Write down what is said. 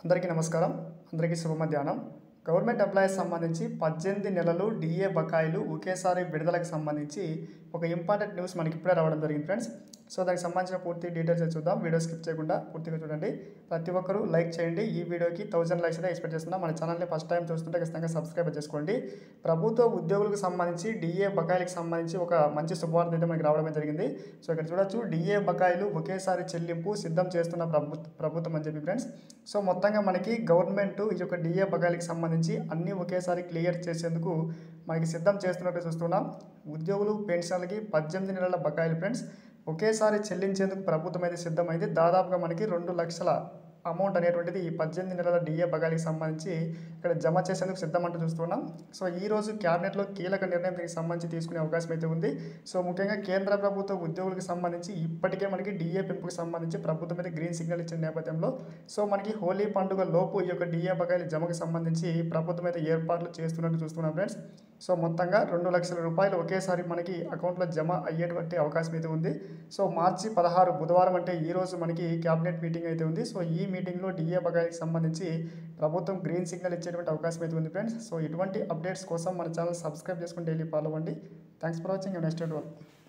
అందరికీ నమస్కారం అందరికీ శుభ మధ్యాహ్నం గవర్నమెంట్ ఎంప్లాయీస్ సంబంధించి పద్దెనిమిది నెలలు డిఏ బకాయిలు ఒకేసారి విడుదలకు సంబంధించి ఒక ఇంపార్టెంట్ న్యూస్ మనకి ఇప్పుడే రావడం జరిగింది ఫ్రెండ్స్ సో దానికి సంబంధించిన పూర్తి డీటెయిల్స్ అయితే చూద్దాం వీడియో స్కిప్ చేయకుండా పూర్తిగా చూడండి ప్రతి ఒక్కరూ లైక్ చేయండి ఈ వీడియోకి థౌసండ్ లైక్స్ అయితే ఎక్స్పెక్ట్ చేస్తున్నాం మన ఛానల్ని ఫస్ట్ టైం చూస్తుంటే ఖచ్చితంగా సబ్స్క్రైబ్ చేసుకోండి ప్రభుత్వ ఉద్యోగులకు సంబంధించి డిఏ బకాయిలకు సంబంధించి ఒక మంచి శుభవార్త అయితే మనకి రావడమే జరిగింది సో ఇక్కడ చూడొచ్చు డిఏ బకాయిలు ఒకేసారి చెల్లింపు సిద్ధం చేస్తున్న ప్రభు ప్రభుత్వం అని చెప్పి ఫ్రెండ్స్ సో మొత్తంగా మనకి గవర్నమెంట్ ఈ యొక్క డిఏ బకాయిలకు సంబంధించి అన్నీ ఒకేసారి క్లియర్ చేసేందుకు మనకి సిద్ధం చేస్తున్నట్టు చూస్తున్నాం ఉద్యోగులు పెన్షన్లకి పద్దెనిమిది నెలల బకాయిలు ఫ్రెండ్స్ ఒకేసారి చెల్లించేందుకు ప్రభుత్వం అయితే సిద్ధమైంది దాదాపుగా మనకి రెండు లక్షల అమౌంట్ అనేటువంటిది ఈ పద్దెనిమిది నెలల డిఏ బకాయిలకు సంబంధించి ఇక్కడ జమ చేసేందుకు సిద్ధమంటూ చూస్తున్నాం సో ఈ రోజు క్యాబినెట్లో కీలక నిర్ణయం దీనికి సంబంధించి తీసుకునే అవకాశం అయితే ఉంది సో ముఖ్యంగా కేంద్ర ప్రభుత్వ ఉద్యోగులకు సంబంధించి ఇప్పటికే మనకి డిఏ పెంపుకు సంబంధించి ప్రభుత్వం అయితే గ్రీన్ సిగ్నల్ ఇచ్చిన నేపథ్యంలో సో మనకి హోలీ పండుగ లోపు ఈ యొక్క డిఏ బకాయిల జమకు సంబంధించి ప్రభుత్వం అయితే ఏర్పాట్లు చేస్తున్నట్టు చూస్తున్నాం ఫ్రెండ్స్ సో మొత్తంగా రెండు లక్షల రూపాయలు ఒకేసారి మనకి అకౌంట్లో జమ అయ్యేటువంటి అవకాశం అయితే ఉంది సో మార్చి పదహారు బుధవారం అంటే ఈ రోజు మనకి క్యాబినెట్ మీటింగ్ అయితే ఉంది సో ఈ మీటింగ్లో డిఏ బకాయికి సంబంధించి ప్రభుత్వం గ్రీన్ సిగ్నల్ ఇచ్చేటువంటి అవకాశం అయితే ఉంది ఫ్రెండ్స్ సో ఇటువంటి అప్డేట్స్ కోసం మన ఛానల్ సబ్స్క్రైబ్ చేసుకుని డైలీ ఫాలో అవ్వండి thanks for watching next one